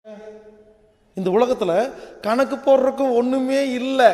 இந்த உலகத்துல கணக்கு போடுறதுக்கு ஒண்ணுமே இல்லை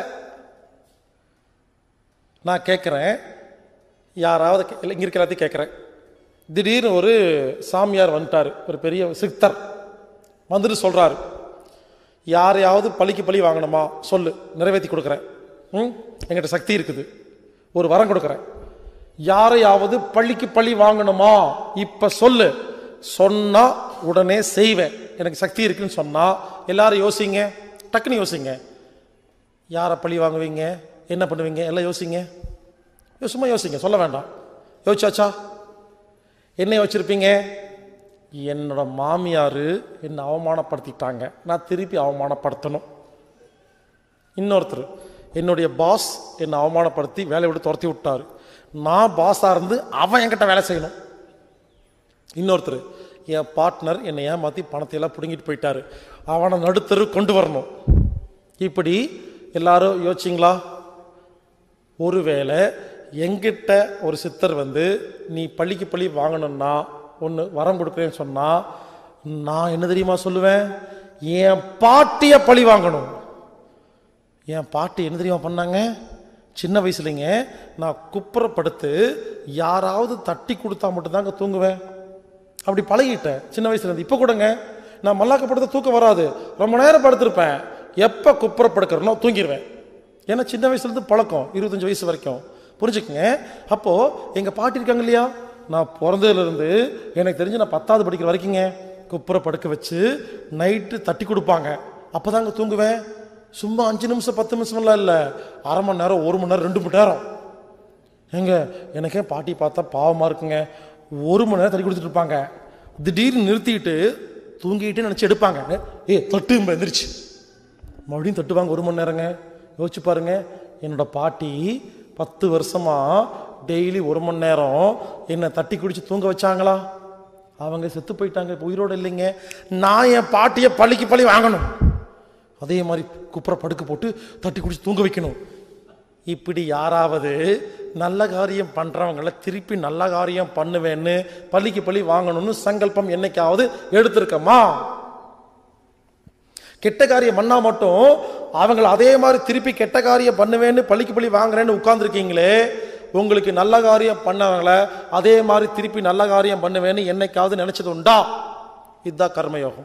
நான் கேட்குறேன் யாராவது கே- இல்லை, இங்க இருக்க எல்லாத்தையும் கேட்குறேன் திடீர்னு ஒரு சாமியார் வந்துட்டார் ஒரு பெரிய சித்தர் வந்துட்டு சொல்றாரு யாரையாவது பழிக்கு பழி வாங்கணுமா சொல்லு நிறைவேற்றி கொடுக்குறேன் ம் என்கிட்ட சக்தி இருக்குது ஒரு வரம் கொடுக்குறேன் யாரையாவது பழிக்கு பழி வாங்கணுமா இப்ப சொல்லு சொன்னா உடனே செய்வேன் எனக்கு சக்தி இருக்குன்னு சொன்னா எல்லாரும் யோசிங்க டக்குன்னு யோசிங்க யாரை பழி வாங்குவீங்க என்ன பண்ணுவீங்க எல்லாம் யோசிங்க யோ- சும்மா யோசிங்க சொல்ல வேண்டாம் யோசிச்சாச்சா என்ன யோசிச்சிருப்பீங்க என்னோட மாமியார் என்னை அவமானப்படுத்திட்டாங்க நான் திருப்பி அவமானப்படுத்தணும் இன்னொருத்தர் என்னுடைய பாஸ் என்னை அவமானப்படுத்தி வேலையை விட்டு துரத்தி விட்டாரு நான் பாஸாக இருந்து அவன் என்கிட்ட வேலை செய்யணும் இன்னொருத்தர் என் பார்ட்னர் என்னை ஏமாற்றி பணத்தை எல்லாம் பிடுங்கிட்டு போயிட்டாரு அவனை நடுத்தரு கொண்டு வரணும் இப்படி எல்லாரும் யோசிச்சிங்களா ஒருவேளை எங்கிட்ட ஒரு சித்தர் வந்து நீ பள்ளிக்கு பள்ளி வாங்கணும்னா ஒன்று வரம் கொடுக்குறேன்னு சொன்னா நான் என்ன தெரியுமா சொல்லுவேன் என் பாட்டிய பழி வாங்கணும் என் பாட்டி என்ன தெரியுமா பண்ணாங்க சின்ன வயசுலங்க நான் குப்புறப்படுத்து யாராவது தட்டி கொடுத்தா மட்டும்தாங்க தூங்குவேன் அப்படி பழகிட்டேன் சின்ன வயசுல இருந்து இப்போ கூடங்க நான் மல்லாக்க படுத்த தூக்கம் வராது ரொம்ப நேரம் படுத்திருப்பேன் எப்போ குப்புறப்படுக்கிறனோ தூங்கிடுவேன் ஏன்னா சின்ன வயசுல இருந்து பழக்கம் இருபத்தஞ்சு வயசு வரைக்கும் புரிஞ்சுக்கங்க அப்போ எங்க பாட்டி இருக்காங்க இல்லையா நான் பிறந்ததுல இருந்து எனக்கு தெரிஞ்சு நான் பத்தாவது படிக்கிற வரைக்குங்க குப்புற படுக்க வச்சு நைட்டு தட்டி கொடுப்பாங்க அப்பதாங்க தூங்குவேன் சும்மா அஞ்சு நிமிஷம் பத்து நிமிஷம்லாம் இல்லை அரை மணி நேரம் ஒரு மணி நேரம் ரெண்டு மணி நேரம் ஏங்க எனக்கே பாட்டி பார்த்தா பாவமா இருக்குங்க ஒரு மணி நேரம் தள்ளி கொடுத்துட்டு இருப்பாங்க திடீர்னு நிறுத்திட்டு தூங்கிட்டு நினைச்சு எடுப்பாங்க ஏ தட்டு எந்திரிச்சு மறுபடியும் தட்டுவாங்க ஒரு மணி நேரங்க யோசிச்சு பாருங்க என்னோட பாட்டி பத்து வருஷமா டெய்லி ஒரு மணி நேரம் என்னை தட்டி குடிச்சு தூங்க வச்சாங்களா அவங்க செத்து போயிட்டாங்க இப்ப உயிரோட இல்லைங்க நான் என் பாட்டியை பழிக்கு பழி வாங்கணும் அதே மாதிரி குப்புற படுக்க போட்டு தட்டி குடிச்சு தூங்க வைக்கணும் இப்படி யாராவது நல்ல காரியம் பண்றவங்கள திருப்பி நல்ல காரியம் பண்ணுவேன்னு பள்ளிக்கு பள்ளி வாங்கணும்னு சங்கல்பம் என்னைக்காவது எடுத்திருக்கமா கெட்ட காரியம் பண்ணா மட்டும் அவங்கள அதே மாதிரி திருப்பி கெட்ட காரியம் பண்ணுவேன்னு பள்ளிக்கு பள்ளி வாங்குறேன்னு உட்கார்ந்துருக்கீங்களே உங்களுக்கு நல்ல காரியம் பண்ணவங்கள அதே மாதிரி திருப்பி நல்ல காரியம் பண்ணுவேன்னு என்னைக்காவது நினைச்சது உண்டா இதுதான் கர்மயோகம்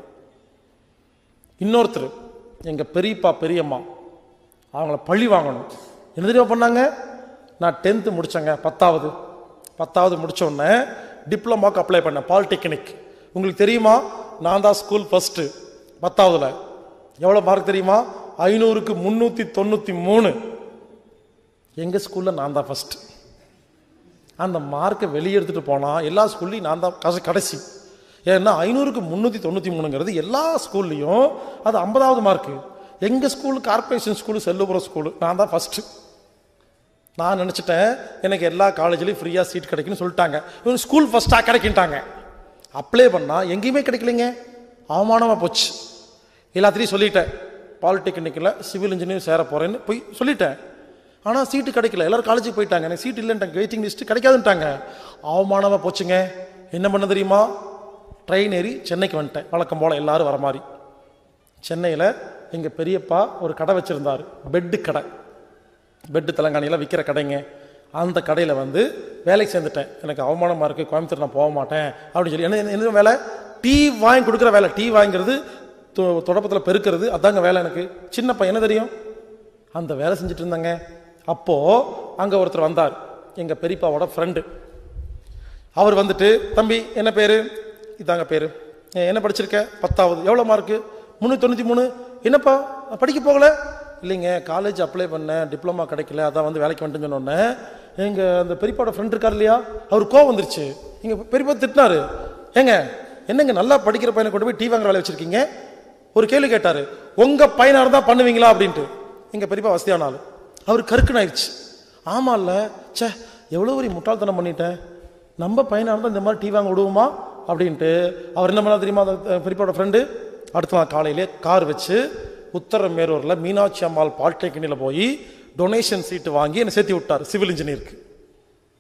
இன்னொருத்தர் எங்க பெரியப்பா பெரியம்மா அவங்கள பழி வாங்கணும் என்ன தெரியுமா பண்ணாங்க நான் டென்த்து முடிச்சேங்க பத்தாவது பத்தாவது முடிச்ச உடனே டிப்ளமாக்கு அப்ளை பண்ணேன் பாலிடெக்னிக் உங்களுக்கு தெரியுமா நான் தான் ஸ்கூல் ஃபர்ஸ்ட்டு பத்தாவதுல எவ்வளோ மார்க் தெரியுமா ஐநூறுக்கு முந்நூற்றி தொண்ணூற்றி மூணு எங்கள் ஸ்கூலில் நான் தான் ஃபர்ஸ்ட் அந்த மார்க்கை வெளியே எடுத்துகிட்டு போனால் எல்லா ஸ்கூல்லையும் நான் தான் கச- கடைசி ஏன்னா ஐநூறுக்கு முந்நூற்றி தொண்ணூற்றி மூணுங்கிறது எல்லா ஸ்கூல்லையும் அது ஐம்பதாவது மார்க்கு எங்கள் school corporation school Sellupuram school நான் தான் ஃபஸ்ட்டு நான் நினச்சிட்டேன் எனக்கு எல்லா காலேஜ்லேயும் ஃப்ரீயாக சீட் கிடைக்குன்னு சொல்லிட்டாங்க இவங்க ஸ்கூல் ஃபஸ்ட்டாக கிடைக்கின்ட்டாங்க அப்ளை பண்ணால் எங்கேயுமே கிடைக்கலைங்க அவமானமாக போச்சு எல்லாத்தையும் சொல்லிட்டேன் பாலிடெக்னிக்கில் சிவில் இன்ஜினியர் சேர போகிறேன்னு போய் சொல்லிட்டேன் ஆனால் சீட்டு கிடைக்கல எல்லாரும் காலேஜுக்கு போயிட்டாங்க எனக்கு சீட் இல்லைன்ட்டாங்க வெயிட்டிங் லிஸ்ட் கிடைக்காதுன்ட்டாங்க அவமானமாக போச்சுங்க என்ன பண்ண தெரியுமா ட்ரெயின் ஏறி சென்னைக்கு வந்துட்டேன் வழக்கம் போல் எல்லாரும் வர மாதிரி சென்னையில் எங்கள் பெரியப்பா ஒரு கடை வச்சுருந்தார் பெட்டு கடை பெட்டு தெலங்கானியில் விற்கிற கடைங்க அந்த கடையில் வந்து வேலைக்கு சேர்ந்துட்டேன் எனக்கு அவமானமாக இருக்குது கோயம்புத்தூர் நான் போக மாட்டேன் அப்படின்னு சொல்லி என்ன என்ன வேலை டீ வாங்கி கொடுக்குற வேலை டீ வாங்கிறது தொடப்பத்தில் பெருக்கிறது அதாங்க வேலை எனக்கு சின்ன பையன் என்ன தெரியும் அந்த வேலை செஞ்சுட்டு இருந்தாங்க அப்போது அங்கே ஒருத்தர் வந்தார் எங்கள் பெரியப்பாவோட ஃப்ரெண்டு அவர் வந்துட்டு தம்பி என்ன பேர் இதாங்க பேர் என்ன படிச்சிருக்க பத்தாவது எவ்வளோ மார்க்கு முந்நூற்றி தொண்ணூற்றி மூணு என்னப்பா நான் படிக்க போகல இல்லைங்க காலேஜ் அப்ளை பண்ணேன் டிப்ளமா கிடைக்கல அதான் வந்து வேலைக்கு வந்துட்டு சொன்னோன்னே எங்கள் அந்த பெரியப்பாவோட ஃப்ரெண்ட் இருக்கார் இல்லையா அவர் கோவம் வந்துருச்சு எங்கள் பெரியப்பா திட்டினாரு ஏங்க என்னங்க நல்லா படிக்கிற பையனை கொண்டு போய் டீ வாங்குற வேலை வச்சிருக்கீங்க ஒரு கேள்வி கேட்டாரு உங்க பையனா இருந்தா பண்ணுவீங்களா அப்படின்ட்டு எங்க பெரியப்பா வசதியான ஆளு அவர் கருக்குன்னு ஆயிடுச்சு ஆமா இல்ல ச்சே எவ்வளவு ஒரு முட்டாள்தனம் பண்ணிட்டேன் நம்ம பையனா இருந்தா இந்த மாதிரி டீ வாங்க விடுவோமா அப்படின்ட்டு அவர் என்ன பண்ணா தெரியுமா அந்த அஹ், பெரியப்பாவோட ஃப்ரெண்டு அடுத்த நாள் காலையிலே கார் வச்சு உத்தரமேரூரில் மீனாட்சி அம்மாள் பாலிடெக்னிக்கில் போய் டொனேஷன் சீட்டு வாங்கி என்னை சேர்த்து விட்டார் சிவில் இன்ஜினியருக்கு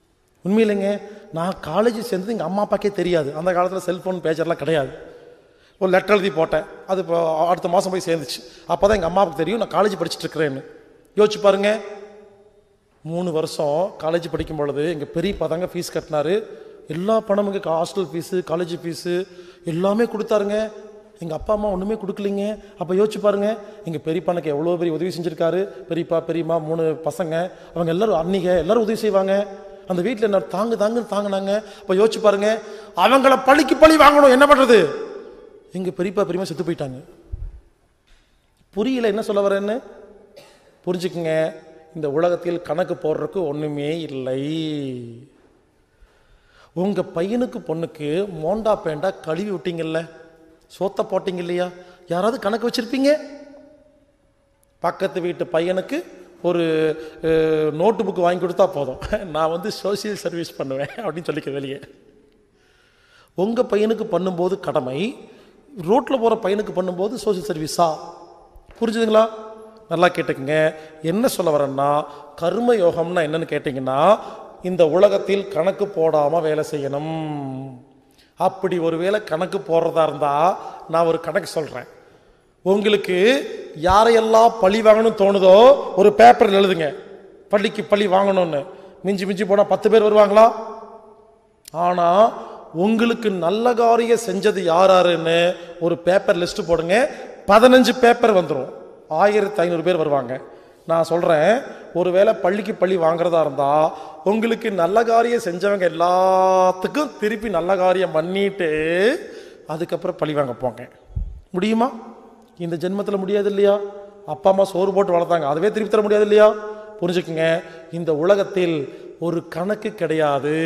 உண்மையிலைங்க நான் காலேஜ் சேர்ந்தது எங்கள் அம்மா அப்பாக்கே தெரியாது அந்த காலத்தில் செல்ஃபோன் பேஜர்லாம் கிடையாது ஒரு லெட்டர் எழுதி போட்டேன் அது இப்போ அடுத்த மாதம் போய் சேர்ந்துச்சு அப்போ தான் எங்கள் அம்மாவுக்கு தெரியும் நான் காலேஜ் படிச்சுட்டு இருக்கிறேன்னு யோசிச்சு பாருங்க மூணு வருஷம் காலேஜ் படிக்கும் பொழுது எங்கள் பெரியப்பா தாங்க ஃபீஸ் கட்டினாரு எல்லா பணமும் இங்கே ஹாஸ்டல் ஃபீஸு காலேஜ் ஃபீஸு எல்லாமே கொடுத்தாருங்க எங்கள் அப்பா அம்மா ஒன்றுமே கொடுக்கலிங்க அப்போ யோசிச்சு பாருங்க எங்கள் பெரியப்பானுக்கு எவ்வளோ பெரிய உதவி செஞ்சுருக்காரு பெரியப்பா பெரியம்மா மூணு பசங்க அவங்க எல்லாரும் அன்னிக எல்லாரும் உதவி செய்வாங்க அந்த வீட்டில் என்ன தாங்கு தாங்கு தாங்கினாங்க அப்போ யோசிச்சு பாருங்க அவங்கள பழிக்கு பழி வாங்கணும் என்ன பண்ணுறது எங்கள் பெரியப்பா பெரியம்மா செத்து போயிட்டாங்க புரியல என்ன சொல்ல வரேன்னு புரிஞ்சுக்குங்க இந்த உலகத்தில் கணக்கு போடுறதுக்கு ஒண்ணுமே இல்லை உங்க பையனுக்கு பொண்ணுக்கு மோண்டா பேண்டா கழுவி விட்டீங்கல்ல சோத்த போட்டீங்க இல்லையா யாராவது கணக்கு வச்சிருப்பீங்க பக்கத்து வீட்டு பையனுக்கு ஒரு நோட்டு புக் வாங்கி கொடுத்தா போதும் நான் வந்து சோசியல் சர்வீஸ் பண்ணுவேன் அப்படின்னு சொல்லிக்க வெளியே உங்க பையனுக்கு பண்ணும்போது கடமை ரோட்ல போற பையனுக்கு பண்ணும்போது சோசியல் சர்வீஸா புரிஞ்சுதுங்களா நல்லா கேட்டுக்குங்க என்ன சொல்ல வரேன்னா கர்ம யோகம்னா என்னன்னு கேட்டிங்கன்னா இந்த உலகத்தில் கணக்கு போடாம வேலை செய்யணும் அப்படி ஒருவேளை கணக்கு போடுறதா இருந்தா நான் ஒரு கணக்கு சொல்றேன் உங்களுக்கு யாரையெல்லாம் பழி வாங்கணும்னு தோணுதோ ஒரு பேப்பர்ல எழுதுங்க பள்ளிக்கு பழி வாங்கணும்னு மிஞ்சி மிஞ்சி போனா பத்து பேர் வருவாங்களா ஆனா உங்களுக்கு நல்ல காரியம் செஞ்சது யாராருன்னு ஒரு பேப்பர் லிஸ்ட் போடுங்க பதினஞ்சு பேப்பர் வந்துடும் ஆயிரத்தி ஐநூறு பேர் வருவாங்க நான் சொல்றேன் ஒருவேளை பள்ளிக்கு பள்ளி வாங்குறதா இருந்தா உங்களுக்கு நல்ல காரியம் செஞ்சவங்க எல்லாத்துக்கும் திருப்பி நல்ல காரியம் பண்ணிட்டு அதுக்கப்புறம் பழி வாங்க போங்க முடியுமா இந்த ஜென்மத்தில் முடியாது இல்லையா அப்பா அம்மா சோறு போட்டு வளர்த்தாங்க அதுவே திருப்பி தர முடியாது இல்லையா புரிஞ்சுக்குங்க இந்த உலகத்தில் ஒரு கணக்கு கிடையாது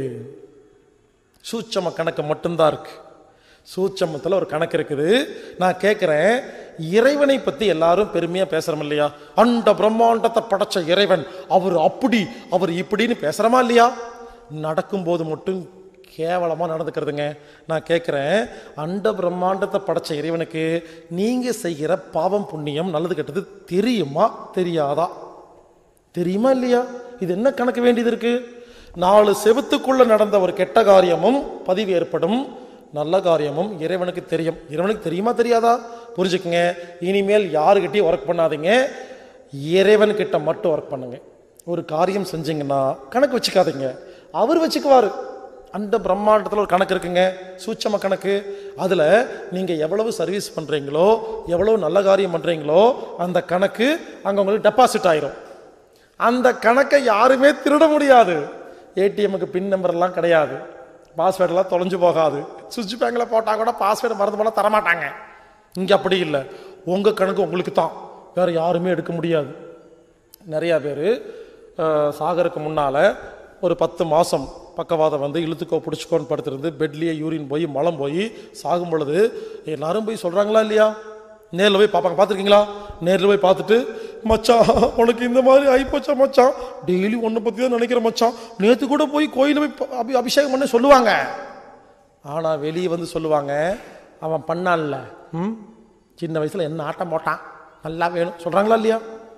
சூட்சம கணக்கு மட்டும்தான் இருக்கு சூட்சமத்தில் ஒரு கணக்கு இருக்குது நான் கேட்குறேன் இறைவனை பற்றி எல்லாரும் பெருமையாக பேசுகிறோம் இல்லையா அண்ட பிரம்மாண்டத்தை படைச்ச இறைவன் அவர் அப்படி அவர் இப்படின்னு பேசுகிறோமா இல்லையா நடக்கும்போது மட்டும் கேவலமாக நடந்துக்கிறதுங்க நான் கேட்குறேன் அண்ட பிரம்மாண்டத்தை படைச்ச இறைவனுக்கு நீங்கள் செய்கிற பாவம் புண்ணியம் நல்லது கெட்டது தெரியுமா தெரியாதா தெரியுமா இல்லையா இது என்ன கணக்கு வேண்டியது இருக்கு நாலு செவத்துக்குள்ள நடந்த ஒரு கெட்ட காரியமும் பதிவு ஏற்படும் நல்ல காரியமும் இறைவனுக்கு தெரியும் இறைவனுக்கு தெரியுமா தெரியாதா புரிஞ்சுக்குங்க இனிமேல் யாருக்கிட்டையும் ஒர்க் பண்ணாதீங்க இறைவன் கிட்ட மட்டும் ஒர்க் பண்ணுங்க ஒரு காரியம் செஞ்சீங்கன்னா கணக்கு வச்சுக்காதீங்க அவர் வச்சுக்குவாரு அந்த பிரம்மாண்டத்தில் ஒரு கணக்கு இருக்குங்க சூட்சம கணக்கு அதில் நீங்கள் எவ்வளவு சர்வீஸ் பண்ணுறீங்களோ எவ்வளவு நல்ல காரியம் பண்ணுறீங்களோ அந்த கணக்கு அங்கே உங்களுக்கு டெபாசிட் ஆயிரும் அந்த கணக்கை யாருமே திருட முடியாது ஏடிஎம்முக்கு பின் நம்பர்லாம் கிடையாது பாஸ்வேர்டெல்லாம் தொலைஞ்சு போகாது சுவிட்ச் பேங்கில் போட்டால் கூட பாஸ்வேர்டு மறந்து போனால் தரமாட்டாங்க இங்கே அப்படி இல்லை உங்கள் கணக்கு உங்களுக்கு தான் வேறு யாருமே எடுக்க முடியாது நிறையா பேர் சாகருக்கு முன்னால் ஒரு பத்து மாதம் பக்கவாதம் வந்து இழுத்துக்கோ பிடிச்சிக்கோன்னு படுத்திருந்து பெட்லேயே யூரின் போய் மலம் போய் சாகும் பொழுது எல்லாரும் போய் சொல்கிறாங்களா இல்லையா நேரில் போய் பார்ப்பாங்க பார்த்துருக்கீங்களா நேரில் போய் பார்த்துட்டு மச்சான் உனக்கு இந்த மாதிரி ஆயிப்போச்சா மச்சான் டெய்லி ஒன்றை பற்றி தான் நினைக்கிறேன் மச்சான் நேற்று கூட போய் கோயிலில் போய் ப- அபி அபிஷேகம் பண்ண சொல்லுவாங்க ஆனால் வெளியே வந்து சொல்லுவாங்க அவன் பண்ணான்ல ம் சின்ன வயசில் என்ன ஆட்டம் போட்டான் நல்லா வேணும் சொல்கிறாங்களா இல்லையா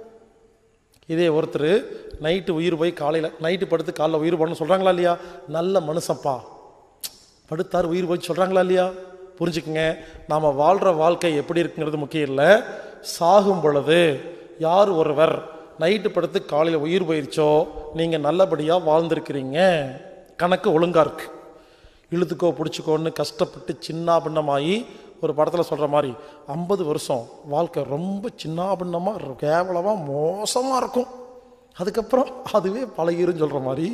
இதே ஒருத்தர் நைட்டு உயிர் போய் காலையில் நைட்டு படுத்து காலைல உயிர் போடணும்னு சொல்கிறாங்களா இல்லையா நல்ல மனுஷன்ப்பா படுத்தார் உயிர் போய் சொல்கிறாங்களா இல்லையா புரிஞ்சுக்குங்க நாம் வாழ்கிற வாழ்க்கை எப்படி இருக்குங்கிறது முக்கியம் இல்லை சாகும் பொழுது யார் ஒருவர் நைட்டு படுத்து காலையில் உயிர் போயிருச்சோ நீங்கள் நல்லபடியாக வாழ்ந்திருக்கிறீங்க கணக்கு ஒழுங்கா இருக்கு இழுத்துக்கோ பிடிச்சிக்கோன்னு கஷ்டப்பட்டு சின்ன பின்னமாகி ஒரு படத்தில் சொல்கிற மாதிரி ஐம்பது வருஷம் வாழ்க்கை ரொம்ப சின்ன பின்னமாக கேவலமாக மோசமாக இருக்கும் அதுக்கப்புறம் அதுவே பழகிரும் சொல்கிற மாதிரி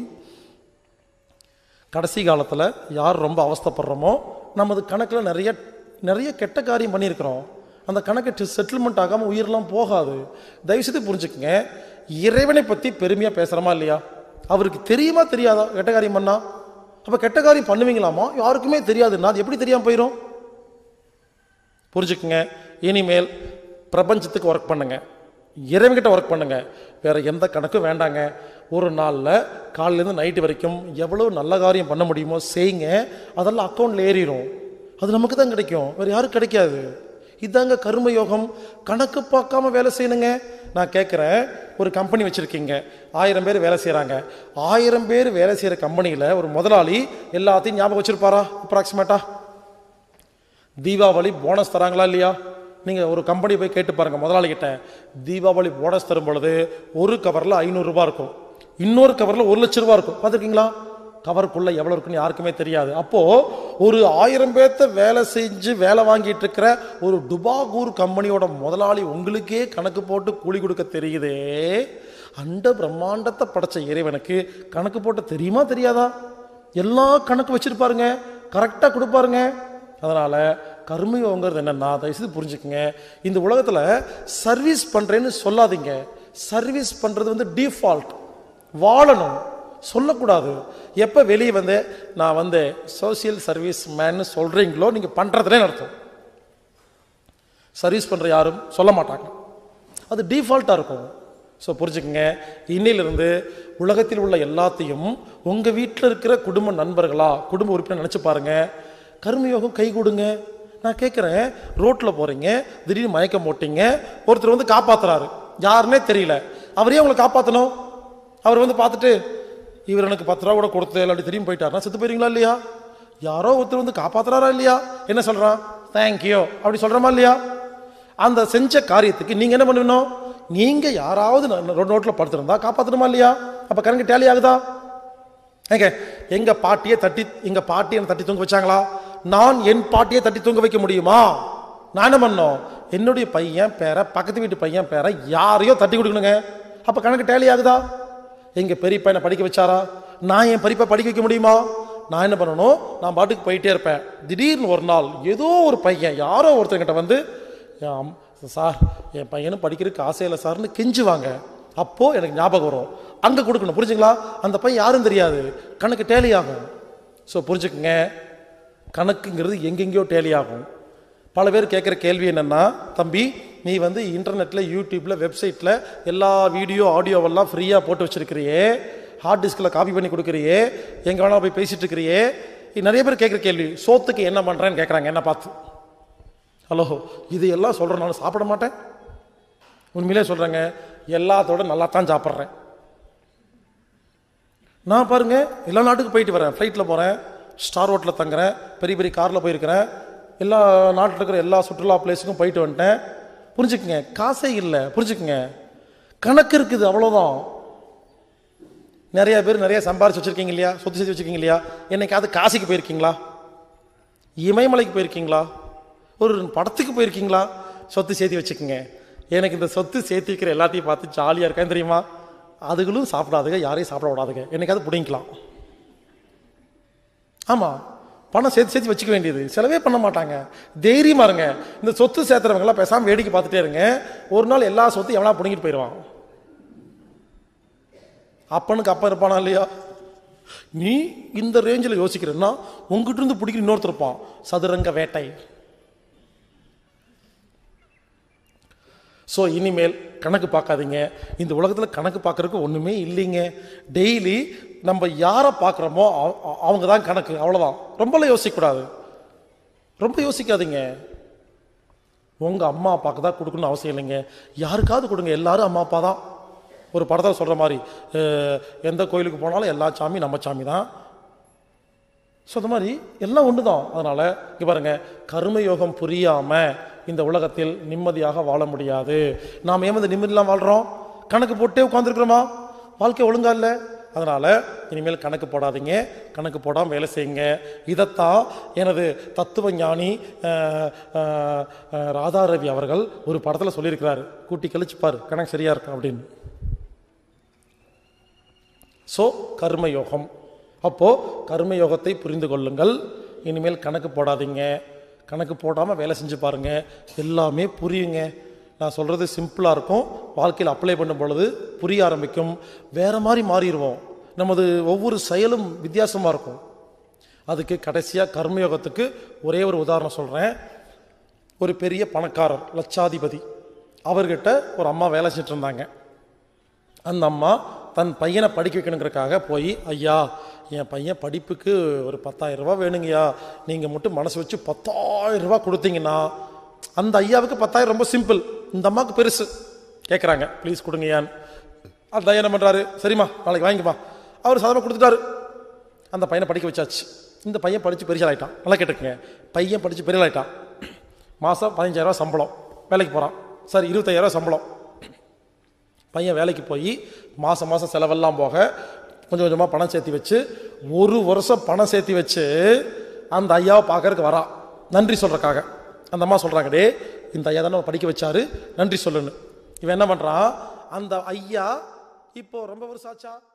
கடைசி காலத்தில் யார் ரொம்ப அவஸ்தைப்படுறோமோ நமது கணக்கில் நிறைய நிறைய கெட்ட காரியம் பண்ணியிருக்கிறோம் அந்த கணக்கு செட்டில்மெண்ட் ஆகாமல் உயிரெல்லாம் போகாது தயவுசெய்து புரிஞ்சுக்கங்க இறைவனை பற்றி பெருமையாக பேசுகிறோமா இல்லையா அவருக்கு தெரியுமா தெரியாதா கெட்ட காரியம் பண்ணா அப்போ கெட்ட காரியம் பண்ணுவீங்களாமா யாருக்குமே தெரியாதுன்னா அது எப்படி தெரியாமல் போயிடும் புரிஞ்சுக்குங்க இனிமேல் பிரபஞ்சத்துக்கு ஒர்க் பண்ணுங்க இறைவன்கிட்ட ஒர்க் பண்ணுங்க வேற எந்த கணக்கும் வேண்டாங்க ஒரு நாளில் காலையிலேருந்து நைட்டு வரைக்கும் எவ்வளவு நல்ல காரியம் பண்ண முடியுமோ செய்யுங்க அதெல்லாம் அக்கௌண்ட்ல ஏறிடும் அது நமக்கு தான் கிடைக்கும் வேற யாரும் கிடைக்காது இதாங்க கர்ம யோகம் கணக்கு பார்க்காம வேலை செய்யணுங்க நான் கேட்குறேன் ஒரு கம்பெனி வச்சுருக்கீங்க ஆயிரம் பேர் வேலை செய்கிறாங்க ஆயிரம் பேர் வேலை செய்கிற கம்பெனியில் ஒரு முதலாளி எல்லாத்தையும் ஞாபகம் வச்சிருப்பாரா அப்ராக்சிமேட்டா தீபாவளி போனஸ் தராங்களா இல்லையா நீங்கள் ஒரு கம்பெனி போய் கேட்டு பாருங்க முதலாளி கிட்ட தீபாவளி போனஸ் தரும் பொழுது ஒரு கவரில் ஐநூறுரூபா இருக்கும் இன்னொரு கவரில் ஒரு லட்ச ரூபா இருக்கும் பார்த்துருக்கீங்களா கவருக்குள்ள எவ்வளவு இருக்குன்னு யாருக்குமே தெரியாது அப்போ ஒரு ஆயிரம் பேர்த்த வேலை செஞ்சு வேலை வாங்கிட்டு இருக்கிற ஒரு டுபாகூர் கம்பெனியோட முதலாளி உங்களுக்கே கணக்கு போட்டு கூலி கொடுக்க தெரியுதே அண்ட பிரம்மாண்டத்தை படைச்ச இறைவனுக்கு கணக்கு போட்ட தெரியுமா தெரியாதா எல்லா கணக்கு வச்சிருப்பாருங்க கரெக்டா கொடுப்பாருங்க அதனால கர்மயோகங்கிறது என்னன்னா தயவுசெய்து புரிஞ்சுக்குங்க இந்த உலகத்துல சர்வீஸ் பண்றேன்னு சொல்லாதீங்க சர்வீஸ் பண்றது வந்து டிஃபால்ட் வாழணும் சொல்லக்கூடாது எப்போ வெளியே வந்து நான் வந்து சோசியல் சர்வீஸ் மேன்னு சொல்கிறீங்களோ நீங்கள் பண்ணுறதுலே அர்த்தம் சர்வீஸ் பண்ணுற யாரும் சொல்ல மாட்டாங்க அது டிஃபால்ட்டாக இருக்கும் ஸோ புரிஞ்சுக்கங்க இன்னிலிருந்து உலகத்தில் உள்ள எல்லாத்தையும் உங்கள் வீட்டில் இருக்கிற குடும்ப நண்பர்களா குடும்ப உறுப்பினர் நினச்சி பாருங்க கர்மயோகம் கை கொடுங்க நான் கேட்குறேன் ரோட்டில் போகிறீங்க திடீர்னு மயக்கம் போட்டீங்க ஒருத்தர் வந்து காப்பாத்துறாரு யாருன்னே தெரியல அவரே உங்களை காப்பாற்றணும் அவர் வந்து பார்த்துட்டு இவர் எனக்கு பத்து ரூபா கூட கொடுத்து இல்லாட்டி திரும்பி போயிட்டாருன்னா செத்து போயிருங்களா இல்லையா யாரோ ஒருத்தர் வந்து காப்பாத்துறாரா இல்லையா என்ன சொல்றான் தேங்க்யூ அப்படி சொல்றோமா இல்லையா அந்த செஞ்ச காரியத்துக்கு நீங்க என்ன பண்ணணும் நீங்க யாராவது ரோட்ல படுத்திருந்தா காப்பாத்தணுமா இல்லையா அப்ப கரண்ட் டேலி ஆகுதா ஏங்க எங்க பாட்டியை தட்டி எங்க பாட்டி என்ன தட்டி தூங்க வச்சாங்களா நான் என் பாட்டியை தட்டி தூங்க வைக்க முடியுமா நான் என்ன பண்ணோம் என்னுடைய பையன் பேரை பக்கத்து வீட்டு பையன் பேரை யாரையோ தட்டி கொடுக்கணுங்க அப்ப கணக்கு டேலி ஆகுதா எங்க பெரிய பையனை படிக்க வச்சாரா நான் என் பெரியப்பா படிக்க வைக்க முடியுமா நான் என்ன பண்ணணும் நான் பாட்டுக்கு போயிட்டே இருப்பேன் திடீர்னு ஒரு நாள் ஏதோ ஒரு பையன் யாரோ ஒருத்தர்கிட்ட வந்து "என் அம்- சார் என் பையனும் படிக்கிறதுக்கு ஆசை இல்லை சார்னு கெஞ்சுவாங்க அப்போ எனக்கு ஞாபகம் வரும் அங்க கொடுக்கணும் புரிஞ்சுங்களா அந்த பையன் யாரும் தெரியாது கணக்கு டேலி ஆகும் ஸோ புரிஞ்சுக்குங்க கணக்குங்கிறது எங்கெங்கேயோ டேலி ஆகும் பல பேர் கேட்குற கேள்வி என்னன்னா தம்பி நீ வந்து இன்டர்நெட்டில் யூடியூப்பில் வெப்சைட்டில் எல்லா வீடியோ ஆடியோவெல்லாம் ஃப்ரீயாக போட்டு வச்சிருக்கிறியே ஹார்ட் டிஸ்கில் காப்பி பண்ணி கொடுக்குறியே எங்கே வேணாலும் போய் பேசிட்டு இருக்கிறியே இது நிறைய பேர் கேட்குற கேள்வி சோத்துக்கு என்ன பண்ணுறேன்னு கேட்குறாங்க என்ன பார்த்து ஹலோ இது எல்லாம் சொல்கிறேன் நான் சாப்பிட மாட்டேன் உண்மையிலே சொல்கிறேங்க எல்லாத்தோட நல்லா தான் சாப்பிட்றேன் நான் பாருங்க எல்லா நாட்டுக்கு போயிட்டு வரேன் ஃப்ளைட்டில் போகிறேன் ஸ்டார் ஹோட்டலில் தங்குறேன் பெரிய பெரிய காரில் போயிருக்கிறேன் எல்லா நாட்டில் இருக்கிற எல்லா சுற்றுலா பிளேஸுக்கும் போயிட்டு வந்துட்டேன் புரிஞ்சுக்குங்க காசே இல்லை புரிஞ்சுக்குங்க கணக்கு இருக்குது அவ்வளோதான் நிறைய பேர் நிறைய சம்பாரிச்சு வச்சிருக்கீங்க இல்லையா சொத்து சேர்த்து வச்சிருக்கீங்க இல்லையா என்னைக்காவது காசிக்கு போயிருக்கீங்களா இமயமலைக்கு போயிருக்கீங்களா ஒரு படத்துக்கு போயிருக்கீங்களா சொத்து சேர்த்து வச்சுக்கோங்க எனக்கு இந்த சொத்து சேர்த்து வைக்கிற எல்லாத்தையும் பார்த்து ஜாலியாக இருக்கேன் தெரியுமா அதுகளும் சாப்பிடாதுங்க யாரையும் சாப்பிட விடாதுங்க என்னைக்காவது பிடிங்கிக்கலாம் ஆமாம் பணம் சேர்த்து சேர்த்து வச்சுக்க வேண்டியது செலவே பண்ண மாட்டாங்க தைரியமா இருங்க இந்த சொத்து சேர்த்துறவங்களாம் பேசாமல் வேடிக்கை பார்த்துட்டே இருங்க ஒரு நாள் எல்லா சொத்து எவனா பிடிங்கிட்டு போயிடுவான் அப்பனுக்கு அப்பன் இருப்பானா இல்லையா நீ இந்த ரேஞ்சில் யோசிக்கிறன்னா உங்ககிட்ட இருந்து பிடிக்கிற இன்னொருத்தர் இருப்பான் சதுரங்க வேட்டை ஸோ இனிமேல் கணக்கு பார்க்காதீங்க இந்த உலகத்தில் கணக்கு பார்க்கறதுக்கு ஒன்றுமே இல்லைங்க டெய்லி நம்ம யாரை பார்க்குறோமோ அவங்க தான் கணக்கு அவ்வளோதான் ரொம்பலாம் யோசிக்கக்கூடாது ரொம்ப யோசிக்காதீங்க உங்கள் அம்மா அப்பாவுக்கு தான் கொடுக்கணும்னு அவசியம் இல்லைங்க யாருக்காவது கொடுங்க எல்லாரும் அம்மா அப்பா தான் ஒரு படத்தில் சொல்கிற மாதிரி அஹ், எந்த கோயிலுக்கு போனாலும் எல்லா சாமி நம்ம சாமி தான் ஸோ அந்த மாதிரி எல்லாம் ஒன்று தான் அதனால் இங்கே பாருங்க கர்மயோகம் புரியாமல் இந்த உலகத்தில் நிம்மதியாக வாழ முடியாது நாம் ஏன் வந்து நிம்மதியெல்லாம் வாழ்கிறோம் கணக்கு போட்டே உட்காந்துருக்குறோமா வாழ்க்கை ஒழுங்கா இல்லை அதனால் இனிமேல் கணக்கு போடாதீங்க கணக்கு போடாமல் வேலை செய்யுங்க இதைத்தான் எனது தத்துவ ஞானி அஹ், அஹ், அஹ், ராதா ரவி அவர்கள் ஒரு படத்தில் சொல்லியிருக்கிறாரு கூட்டி கழிச்சுப்பார் கணக்கு சரியா இருக்கும் அப்படின்னு ஸோ கர்மயோகம் அப்போ கர்மயோகத்தை புரிந்து கொள்ளுங்கள் இனிமேல் கணக்கு போடாதீங்க கணக்கு போடாமல் வேலை செஞ்சு பாருங்க எல்லாமே புரியுங்க நான் சொல்கிறது சிம்பிளாக இருக்கும் வாழ்க்கையில் அப்ளை பண்ணும் பொழுது புரிய ஆரம்பிக்கும் வேற மாதிரி மாறிடுவோம் நமது ஒவ்வொரு செயலும் வித்தியாசமாக இருக்கும் அதுக்கு கடைசியாக கர்மயோகத்துக்கு ஒரே ஒரு உதாரணம் சொல்கிறேன் ஒரு பெரிய பணக்காரர் லட்சாதிபதி அவர்கிட்ட ஒரு அம்மா வேலை செஞ்சுட்டு இருந்தாங்க அந்த அம்மா தன் பையனை படிக்க வைக்கணுங்கிறக்காக போய் ஐயா என் பையன் படிப்புக்கு ஒரு பத்தாயிரம் ரூபாய் வேணுங்கய்யா நீங்கள் மட்டும் மனசு வச்சு பத்தாயிரம் ரூபாய் கொடுத்தீங்கன்னா அந்த ஐயாவுக்கு பத்தாயிரம் ரொம்ப சிம்பிள் இந்த அம்மாவுக்கு பெருசு கேட்குறாங்க ப்ளீஸ் கொடுங்கய்யான்னு அந்த ஐயா என்ன பண்ணுறாரு சரிம்மா நாளைக்கு வாங்கிப்பா அவர் சாதமாக கொடுத்துட்டாரு அந்த பையனை படிக்க வச்சாச்சு இந்த பையன் படித்து பெரிய ஆயிட்டான் நல்லா கேட்டுக்கங்க பையன் படித்து பெரிய ஆயிட்டான் மாதம் பதினஞ்சாயிரரூவா சம்பளம் வேலைக்கு போகிறான் சார் இருபத்தாயிரரூவா சம்பளம் பையன் வேலைக்கு போய் மாதம் மாதம் செலவெல்லாம் போக கொஞ்சம் கொஞ்சமாக பணம் சேர்த்து வச்சு ஒரு வருஷம் பணம் சேர்த்து வச்சு அந்த ஐயாவை பார்க்கறதுக்கு வரான் நன்றி சொல்கிறக்காக அந்த அம்மா சொல்கிறாங்க டே இந்த ஐயா தானே படிக்க வச்சாரு நன்றி சொல்லுன்னு இவன் என்ன பண்ணுறான் அந்த ஐயா இப்போ ரொம்ப வருஷம் ஆச்சா